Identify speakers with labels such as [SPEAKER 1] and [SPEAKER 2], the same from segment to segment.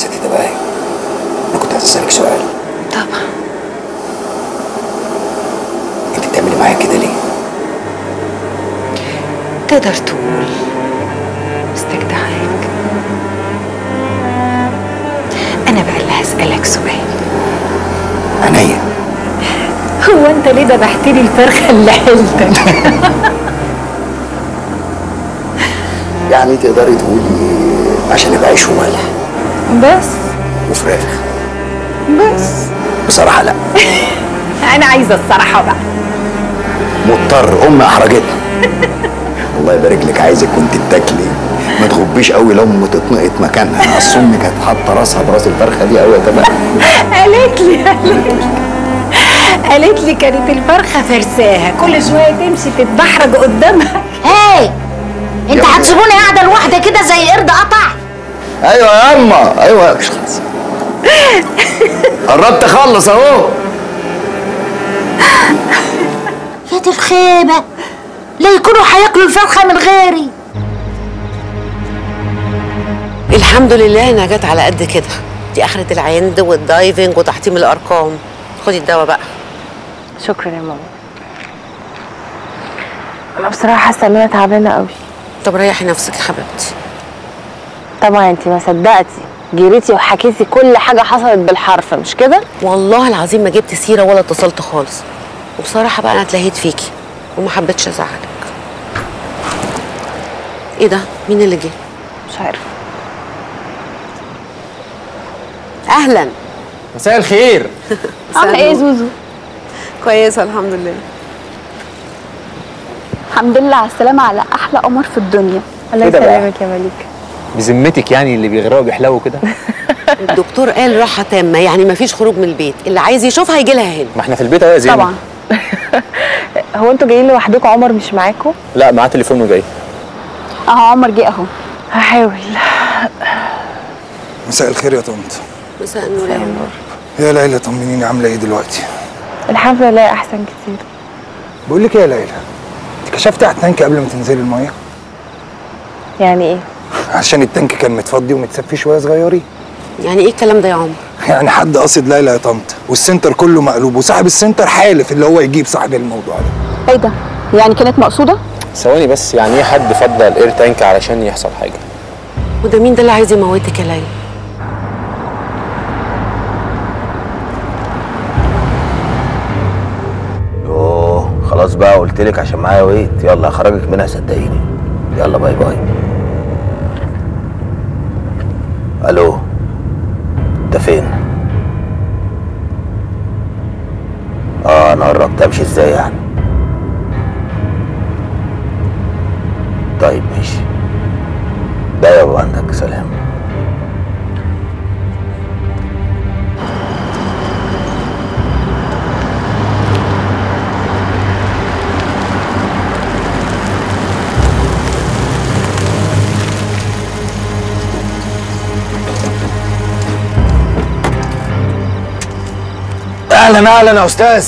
[SPEAKER 1] ست تباهي انا كنت عايز اسالك سؤال
[SPEAKER 2] طبعا
[SPEAKER 1] انت بتعملي معايا كده ليه؟
[SPEAKER 2] تقدر تقول مستجدعاك انا بقى اللي هسألك سؤال
[SPEAKER 1] عينيا
[SPEAKER 2] هو انت ليه ذبحت لي الفرخه اللي حيلتك
[SPEAKER 1] يعني تقدري تقولي عشان ابقى عيش وملح
[SPEAKER 2] بس
[SPEAKER 1] وفراخ
[SPEAKER 2] بس
[SPEAKER 1] بصراحه لا
[SPEAKER 2] انا عايزه الصراحه بقى
[SPEAKER 1] مضطر امي احرجتني الله يبارك لك عايزك كنت تاكلي ما تغبيش قوي لو امي تتنقط مكانها اصل امي كانت حاطه راسها براس الفرخه دي قوي تمام
[SPEAKER 2] قالت لي قالت لي قالت لي كانت الفرخه فرساها كل شويه تمشي تتدحرج قدامها
[SPEAKER 3] هاي انت هتسيبوني قاعده لوحدي كده زي قرد قطع
[SPEAKER 1] ايوه يا اما ايوه مش خلاص قربت اخلص اهو
[SPEAKER 3] يا دي الخيبه لا يكونوا هياكلوا الفرخه من غيري
[SPEAKER 4] الحمد لله انها جت على قد كده دي اخرة العند والدايفنج وتحطيم الارقام خدي الدواء بقى
[SPEAKER 5] شكرا يا ماما انا بصراحه حاسه ان انا تعبانه قوي
[SPEAKER 4] طب ريحي نفسك يا حبيبتي
[SPEAKER 5] طبعا انت ما صدقتي جريتي وحكيتي كل حاجه حصلت بالحرف مش كده
[SPEAKER 4] والله العظيم ما جبت سيره ولا اتصلت خالص وبصراحه بقى انا اتلهيت فيكي وما حبيتش ازعلك ايه ده مين اللي جه
[SPEAKER 5] مش عارفه
[SPEAKER 4] اهلا
[SPEAKER 6] مساء الخير
[SPEAKER 7] عامله ايه يا زوزو
[SPEAKER 4] كويسه الحمد لله
[SPEAKER 7] الحمد لله على السلامه على احلى قمر في الدنيا
[SPEAKER 5] الله
[SPEAKER 6] كده بقى.
[SPEAKER 5] يسلمك يا مليك
[SPEAKER 6] بذمتك يعني اللي بيغرقوا بيحلو كده
[SPEAKER 4] الدكتور قال راحه تامه يعني ما فيش خروج من البيت اللي عايز يشوفها يجي لها هنا
[SPEAKER 6] ما احنا في البيت اهو يا زينب
[SPEAKER 7] طبعا
[SPEAKER 5] هو انتوا جايين لوحدكم عمر مش معاكم
[SPEAKER 6] لا معاه تليفون وجاي
[SPEAKER 7] اهو عمر جه اهو
[SPEAKER 5] هحاول
[SPEAKER 8] مساء الخير يا طنط
[SPEAKER 4] مساء النور يا عمر
[SPEAKER 8] يا ليلى طمنيني عامله ايه دلوقتي
[SPEAKER 5] الحمد لله احسن كتير
[SPEAKER 8] بقول لك ايه يا ليلى انت كشفتي على التانك قبل ما تنزلي الميه
[SPEAKER 5] يعني ايه
[SPEAKER 8] عشان التانك كان متفضي ومتساب فيه شويه صغيرين
[SPEAKER 4] يعني ايه الكلام ده يا عمر
[SPEAKER 8] يعني حد قاصد ليلى يا طنط والسنتر كله مقلوب وصاحب السنتر حالف اللي هو يجيب صاحب الموضوع ده
[SPEAKER 7] ايه ده يعني كانت مقصوده
[SPEAKER 6] ثواني بس يعني ايه حد فضل الاير تانك علشان يحصل حاجه
[SPEAKER 4] وده مين ده اللي عايز يموتك يا ليلى
[SPEAKER 1] يوه خلاص بقى قلت لك عشان معايا ويت يلا هخرجك منها صدقيني يلا باي باي الو انت فين اه انا قربت امشي ازاي يعني طيب ماشي ده يا ابو عندك سلام اهلا اهلا يا استاذ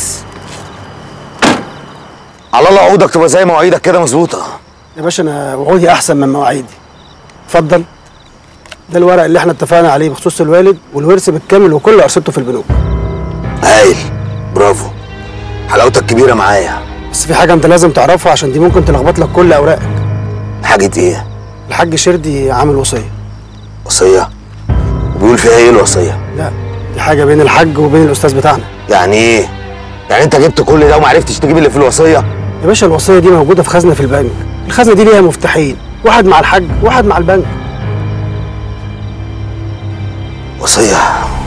[SPEAKER 1] على الله عودك تبقى زي مواعيدك كده مظبوطه
[SPEAKER 9] يا باشا انا وعودي احسن من مواعيدي اتفضل ده الورق اللي احنا اتفقنا عليه بخصوص الوالد والورث بالكامل وكل ارصدته في البنوك
[SPEAKER 1] هايل برافو حلاوتك كبيره معايا
[SPEAKER 9] بس في حاجه انت لازم تعرفها عشان دي ممكن تلخبط لك كل اوراقك
[SPEAKER 1] حاجه ايه
[SPEAKER 9] الحاج شردي عامل وصيه
[SPEAKER 1] وصيه وبيقول فيها ايه الوصيه
[SPEAKER 9] لا دي حاجه بين الحاج وبين الاستاذ بتاعنا
[SPEAKER 1] يعني ايه يعني انت جبت كل ده وما عرفتش تجيب اللي في الوصيه
[SPEAKER 9] يا باشا الوصيه دي موجوده في خزنه في البنك الخزنه دي ليها مفتاحين واحد مع الحاج وواحد مع البنك
[SPEAKER 1] وصيه